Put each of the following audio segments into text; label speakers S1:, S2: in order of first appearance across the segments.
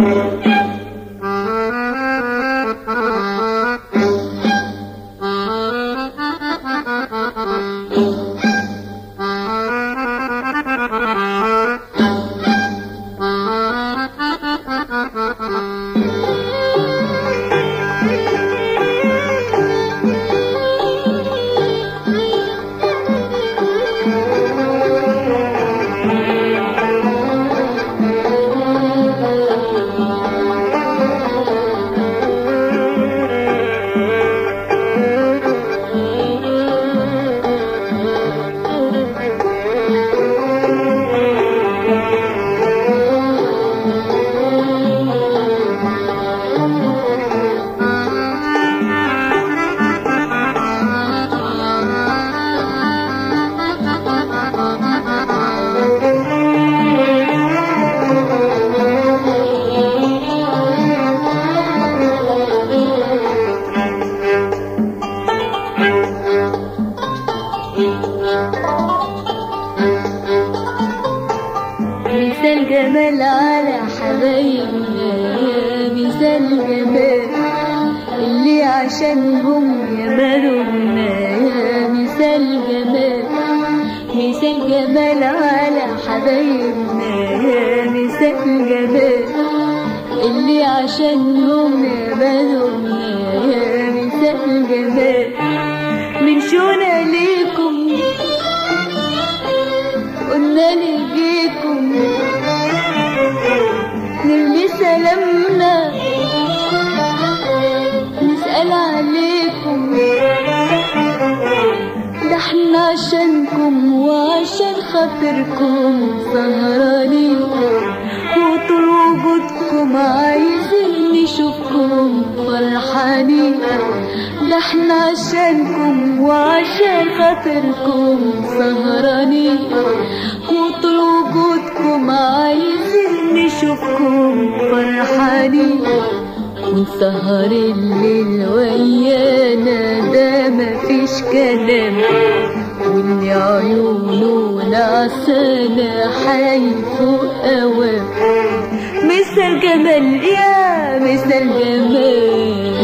S1: مثال جمال على حبايبنا مثال جمال اللي عشانهم يمالونا يا مثال جمال مثال جمال على حبايبنا يا مثال جمال اللي عشانهم يمالونا يا مثال جمال من شونا ليكم قلنا نجيكم نرمي سلامنا نسأل عليكم ده احنا عشانكم وعشان خاطركم سهرانين وطول وجودكم عايزين نشوفكم فرحانين ده احنا عشانكم وعشان خاطركم سهرانين وطول وجودكم عايزين نشوفكم فرحانين ونسهر الليل ويانا ده مفيش كلام واللي عيونه نعسانة حيفوق أوام مثل جمال يا مثل جمال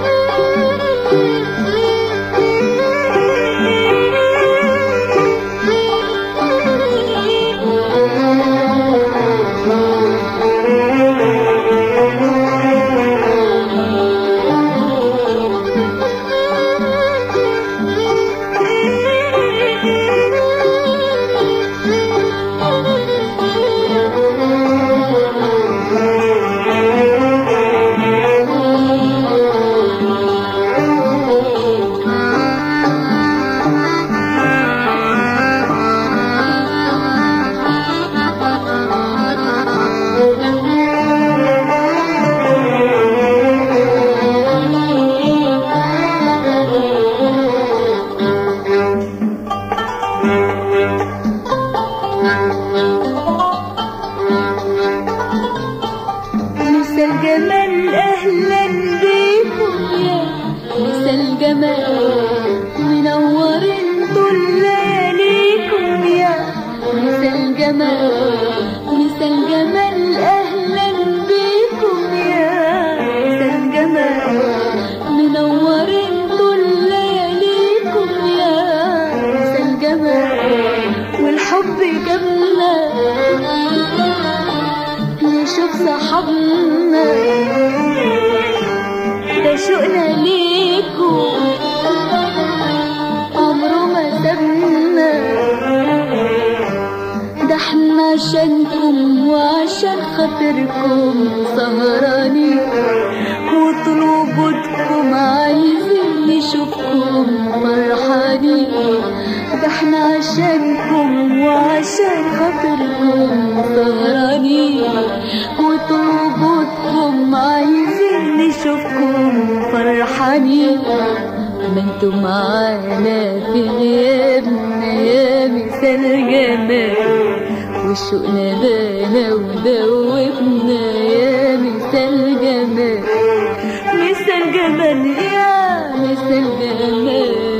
S1: مثل جمال اهلا بيكم يا مثل جمال منورين طول لياليكم يا مثل جمال مثل جمال اهلا بيكم يا مثل جمال منورين طول لياليكم يا مثل جمال والحب جابنا نشوف صحابنا ده شوقنا ليكم عمره ما سابنا ده احنا عشانكم وعشان خاطركم سهرانين وطول وجودكم عايزين نشوفكم فرحانين ده احنا عشانكم وعشان خاطركم سهرانين وطول وجودكم عايزين نشوفكم فرحانين ما انتوا معانا في غيابنا يا مثال جمال وشوقنا بانا ودوبنا يا مثال جمال مثال جمال يا مثال جمال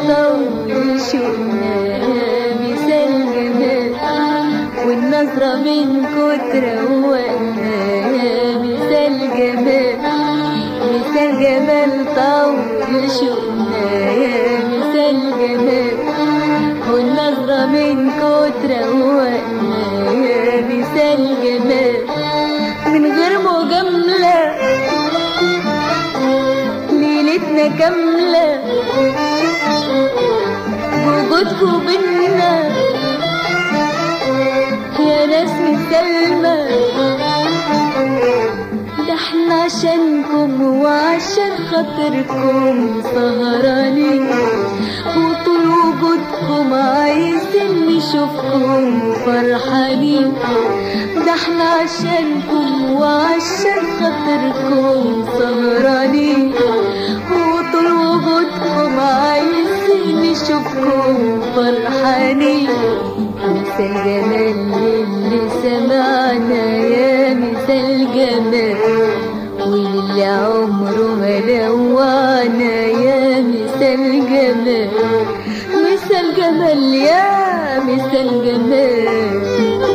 S1: طول شوقنا مثال جمال والنظرة من كتر روقنا مثال جمال مثال جمال طول شوقنا مثال جمال والنظرة من كتر روقنا مثال جمال من غير مجاملة ليلتنا كاملة بوجودكوا بينا يا ناس مسلمة ده احنا عشانكم وعشان خاطركم سهرانين وطول وجودكم عايزين نشوفكم فرحانين ده احنا عشانكم وعشان خاطركم سهرانين وطول وجودكم عايزين نشوفكم فرحانين مثل جمال اللي سمعنا يا مثل جمال واللي عمره ما لوانا يا مثل جمال مثل جمال يا مثل جمال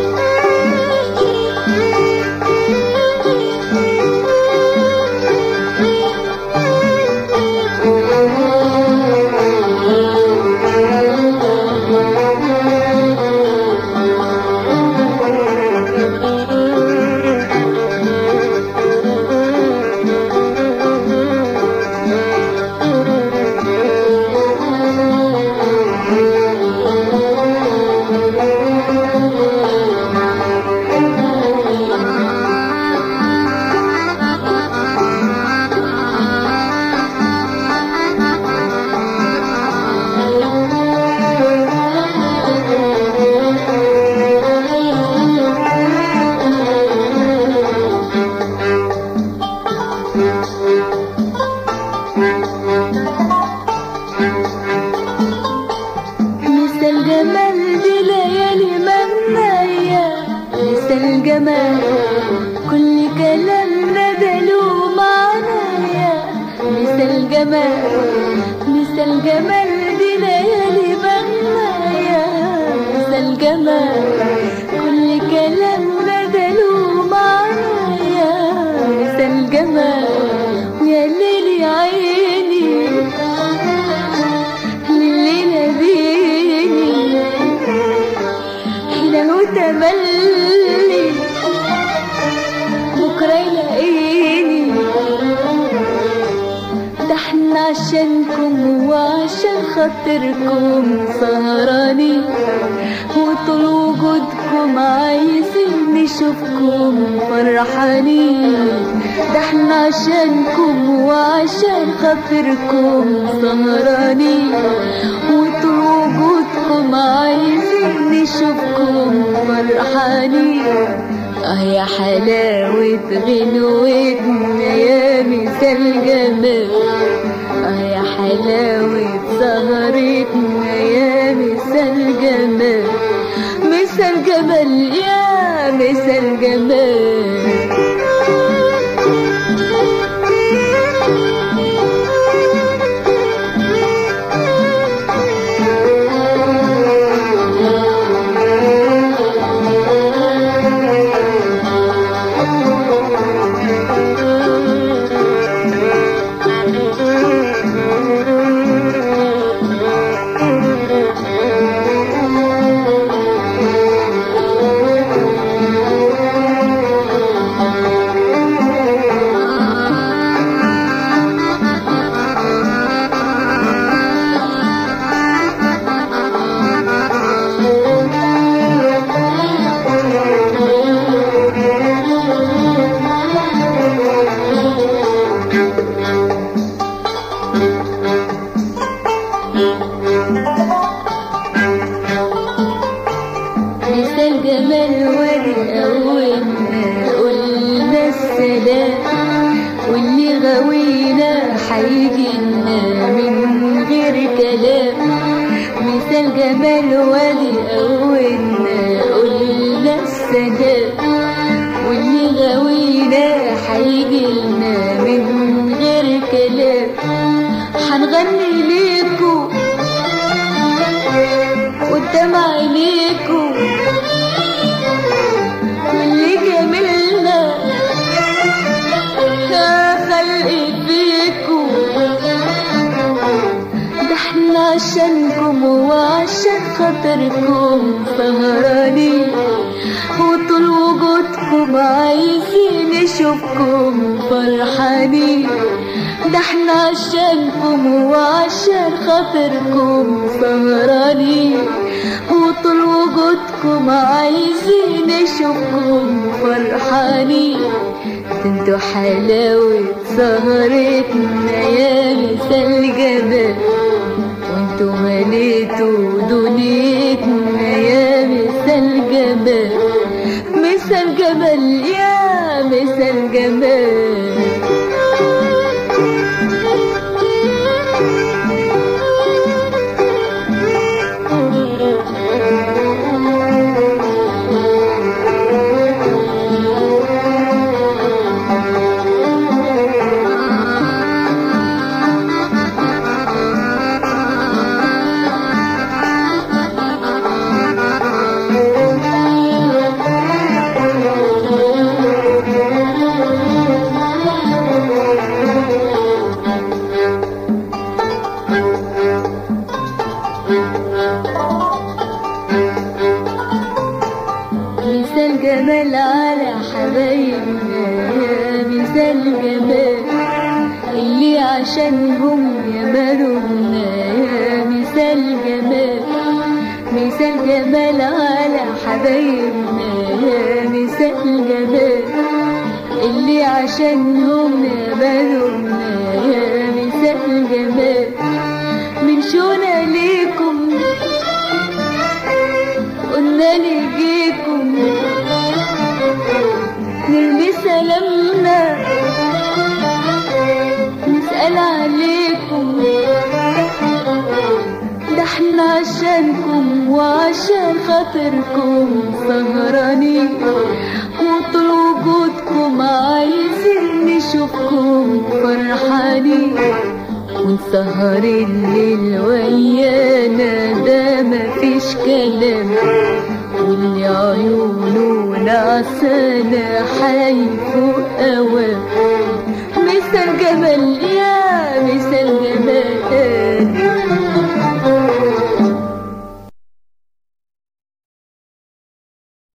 S1: مثل جمال دي ليالي منايا مثل جمال كل كلامنا ده له معنايا مثل جمال مثل جمال دي ليالي منايا مثل جمال كل كلامنا ده له معنايا مثل جمال يا ليل يا عيني اللي ناديني هنا هو تملي بكرة يلاقيني ده احنا عشانكم وعشان خاطركم سهرانين وطول وجودكم عايزين نشوفكم فرحانين ده احنا عشانكم وعشان خاطركم سهرانين وطول وجودكم عايزين نشوفكم فرحانين اه يا حلاوة غنوتنا يا مثال جمال اه يا حلاوة سهرتنا يا مثال جمال مثال جمال يا مثال جمال مثال جمال ورقة قولنا قلنا السلام واللي غوينا هيجينا من غير كلام مثال جمال ورقة قولنا قلنا السلام واللي غوينا هيجيلنا من غير كلام هنغني ليكوا قدام عينيكم واللي جميلنا يا خلقي فيكم ده احنا عشانكم وعشان خاطركم سهرانين وطول وجودكم عايزين نشوفكم فرحانين ده احنا عشانكم وعشان خاطركم سهرانين وطول وجودكم عايزين نشوفكم فرحانين انتوا حلاوة سهرتنا يا مثال جمال وانتوا مليتوا دنيتنا يا مثال جمال مثال جمال يا مثال جمال مثال جمال على حبايبنا يا مثال جمال اللي عشانهم يمرنا يا مثال جمال مثال جمال على حبايبنا يا مثال جمال اللي عشانهم يمرنا يا مثال جمال من شونا ليكم قلنا نجيكم نرمي سلامنا نسأل عليكم ده احنا عشانكم وعشان خاطركم سهرانين وطول وجودكم عايزين نشوفكم فرحانين ونسهر الليل ويانا ده مفيش كلام واللي عيونه نعسانة حيفوق أوام مثل جمال